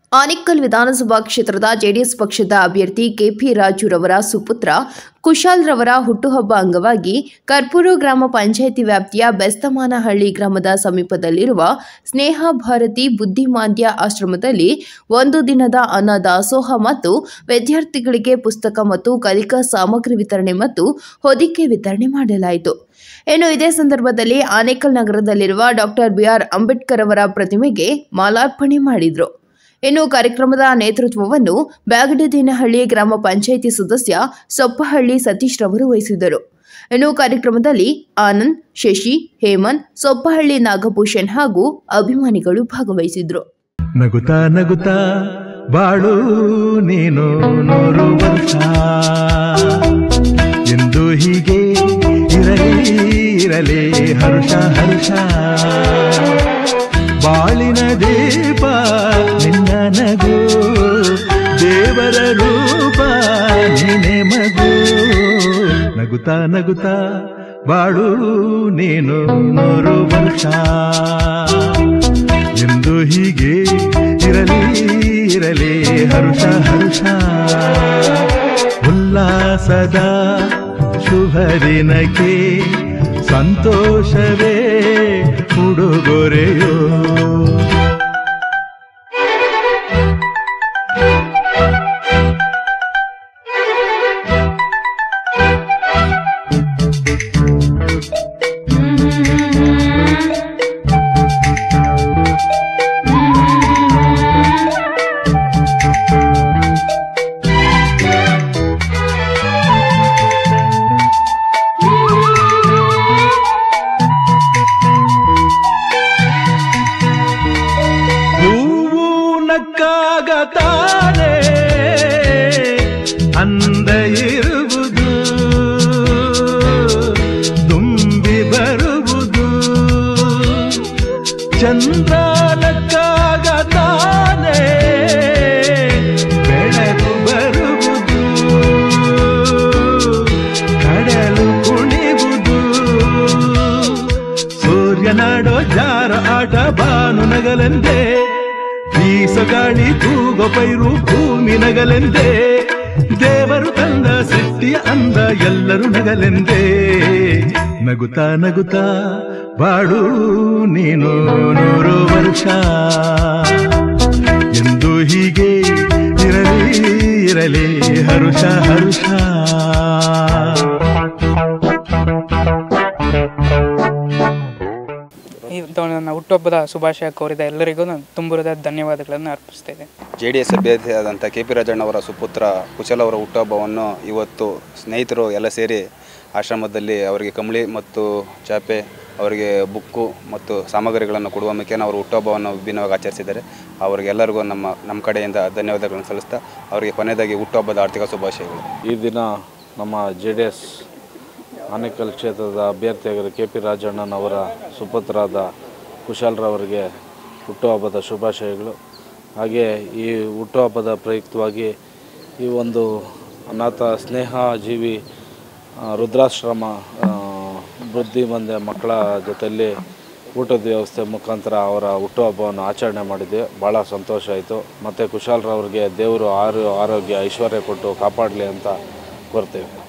ಆನೇಕಲ್ ವಿಧಾನಸಭಾ ಕ್ಷೇತ್ರದ ಜೆಡಿಎಸ್ ಪಕ್ಷದ ಅಭ್ಯರ್ಥಿ ಕೆಪಿ ರಾಜುರವರ ಸುಪುತ್ರ ಕುಶಾಲ್ ರವರ ಹುಟ್ಟುಹಬ್ಬ ಅಂಗವಾಗಿ ಕರ್ಪೂರು ಗ್ರಾಮ ಪಂಚಾಯಿತಿ ವ್ಯಾಪ್ತಿಯ ಬೆಸ್ತಮಾನಹಳ್ಳಿ ಗ್ರಾಮದ ಸಮೀಪದಲ್ಲಿರುವ ಸ್ನೇಹ ಭಾರತಿ ಬುದ್ಧಿಮಾಂದ್ಯ ಆಶ್ರಮದಲ್ಲಿ ಒಂದು ದಿನದ ಅನ್ನ ದಾಸೋಹ ಮತ್ತು ವಿದ್ಯಾರ್ಥಿಗಳಿಗೆ ಪುಸ್ತಕ ಮತ್ತು ಕಲಿಕಾ ಸಾಮಗ್ರಿ ವಿತರಣೆ ಮತ್ತು ಹೊದಿಕೆ ವಿತರಣೆ ಮಾಡಲಾಯಿತು ಇನ್ನು ಇದೇ ಸಂದರ್ಭದಲ್ಲಿ ಆನೇಕಲ್ ನಗರದಲ್ಲಿರುವ ಡಾಕ್ಟರ್ ಬಿಆರ್ ಅಂಬೇಡ್ಕರ್ ಅವರ ಪ್ರತಿಮೆಗೆ ಮಾಲಾರ್ಪಣೆ ಮಾಡಿದರು ಇನ್ನು ಕಾರ್ಯಕ್ರಮದ ನೇತೃತ್ವವನ್ನು ಬ್ಯಾಗಡದೇನಹಳ್ಳಿ ಗ್ರಾಮ ಪಂಚಾಯಿತಿ ಸದಸ್ಯ ಸೊಪ್ಪಹಳ್ಳಿ ಸತೀಶ್ ರವರು ವಹಿಸಿದರು ಇನ್ನು ಕಾರ್ಯಕ್ರಮದಲ್ಲಿ ಆನಂದ್ ಶಶಿ ಹೇಮಂತ್ ಸೊಪ್ಪಹಳ್ಳಿ ನಾಗಭೂಷಣ್ ಹಾಗೂ ಅಭಿಮಾನಿಗಳು ಭಾಗವಹಿಸಿದ್ರು ನಗುತ್ತಾ ನಗುತ್ತಾ ಬಾಳು ನೀನು ನೂರು ವರ್ಷ ಎಂದು ಹೀಗೆ ಇರಲಿ ಇರಲಿ ಹರ್ಷ ಹರ್ಷ ಬಾಳಿನ ದೀಪ ನಿನ್ನ ನಗು ದೇವರ ರೂಪ ನೀನೆ ಮಗು ನಗುತ್ತಾ ನಗುತ್ತಾ ಬಾಳು ನೀನು ನೂರು ವರ್ಷ ಎಂದು ಹೀಗೆ ಇರಲಿ ಇರಲಿ ಹರುಷ ಹರುಷ ಉಲ್ಲಾಸದ ಶುಭ ದಿನಕ್ಕೆ ಸಂತೋಷವೇ ಉಡುಗೊರೆಯೋ ಹೂವು ನಕ್ಕಾಗ ತಾನೇ ಅಂದ ಇರುವುದು ತುಂಬಿ ಬರುವುದು ಚಂದ್ರ ನಕ್ಕಾಗ ತಾನೇ ಬೆಳಕು ಬರುವುದು ಕಡಲು ಕುಣಿವುದು ಸೂರ್ಯನಾಡೋ ಜಾರ ಆಟ ಬಾನು ನಗಲೆಂದೇ ಬೀಸೋ ಗಾಳಿ ತೂಗೋ ಪೈರು ಭೂಮಿ ನಗಲೆಂದೇ ದೇವರು ತಂದ ಸೃಷ್ಟಿಯ ಅಂದ ಎಲ್ಲರೂ ನಗಲೆಂದೇ ನಗುತ್ತಾ ನಗುತ್ತಾ ಬಾಳು ನೀನು ನೂರು ವರ್ಷ ಎಂದು ಹೀಗೆ ಇರಲಿ ಇರಲಿ ಹರುಷ ಹರುಷ ಇದು ನನ್ನ ಹುಟ್ಟುಹಬ್ಬದ ಶುಭಾಶಯ ಕೋರಿದ ಎಲ್ಲರಿಗೂ ನಾನು ತುಂಬಿರದ ಧನ್ಯವಾದಗಳನ್ನು ಅರ್ಪಿಸ್ತಾ ಜೆ ಡಿ ಎಸ್ ಅಭ್ಯರ್ಥಿಯಾದಂಥ ಕೆ ಪಿ ರಾಜಣ್ಣವರ ಸುಪುತ್ರ ಕುಶಲ್ ಅವರ ಹುಟ್ಟುಹಬ್ಬವನ್ನು ಇವತ್ತು ಸ್ನೇಹಿತರು ಎಲ್ಲ ಸೇರಿ ಆಶ್ರಮದಲ್ಲಿ ಅವರಿಗೆ ಕಂಬಳಿ ಮತ್ತು ಚಾಪೆ ಅವರಿಗೆ ಬುಕ್ಕು ಮತ್ತು ಸಾಮಗ್ರಿಗಳನ್ನು ಕೊಡುವ ಮುಖೇನ ಅವರು ಹುಟ್ಟುಹಬ್ಬವನ್ನು ವಿಭಿನ್ನವಾಗಿ ಆಚರಿಸಿದ್ದಾರೆ ಅವರಿಗೆಲ್ಲರಿಗೂ ನಮ್ಮ ನಮ್ಮ ಕಡೆಯಿಂದ ಧನ್ಯವಾದಗಳನ್ನು ಸಲ್ಲಿಸ್ತಾ ಅವರಿಗೆ ಕೊನೆಯದಾಗಿ ಹುಟ್ಟುಹಬ್ಬದ ಆರ್ಥಿಕ ಶುಭಾಶಯಗಳು ಈ ದಿನ ನಮ್ಮ ಜೆ ಡಿ ಎಸ್ ಆನೇಕಲ್ ಕ್ಷೇತ್ರದ ಅಭ್ಯರ್ಥಿಯಾಗಿರೋ ಕೆ ಪಿ ರಾಜಣ್ಣನವರ ಸುಪುತ್ರಾದ ಕುಶಾಲ್ರವರಿಗೆ ಹುಟ್ಟುಹಬ್ಬದ ಶುಭಾಶಯಗಳು ಹಾಗೆ ಈ ಹುಟ್ಟುಹಬ್ಬದ ಪ್ರಯುಕ್ತವಾಗಿ ಈ ಒಂದು ಅನಾಥ ಸ್ನೇಹ ಜೀವಿ ಆ, ರುದ್ರಾಶ್ರಮ ಆ, ಬುದ್ಧಿಮಂದ ಮಕ್ಕಳ ಜೊತೆಯಲ್ಲಿ ಊಟದ ವ್ಯವಸ್ಥೆ ಮುಖಾಂತರ ಅವರ ಹುಟ್ಟುಹಬ್ಬವನ್ನು ಆಚರಣೆ ಮಾಡಿದ್ದೆ ಭಾಳ ಸಂತೋಷ ಆಯಿತು ಮತ್ತು ಕುಶಾಲ್ರವ್ರಿಗೆ ದೇವರು ಆರು ಆರೋಗ್ಯ ಐಶ್ವರ್ಯ ಕೊಟ್ಟು ಕಾಪಾಡಲಿ ಅಂತ ಕೋರ್ತೇವೆ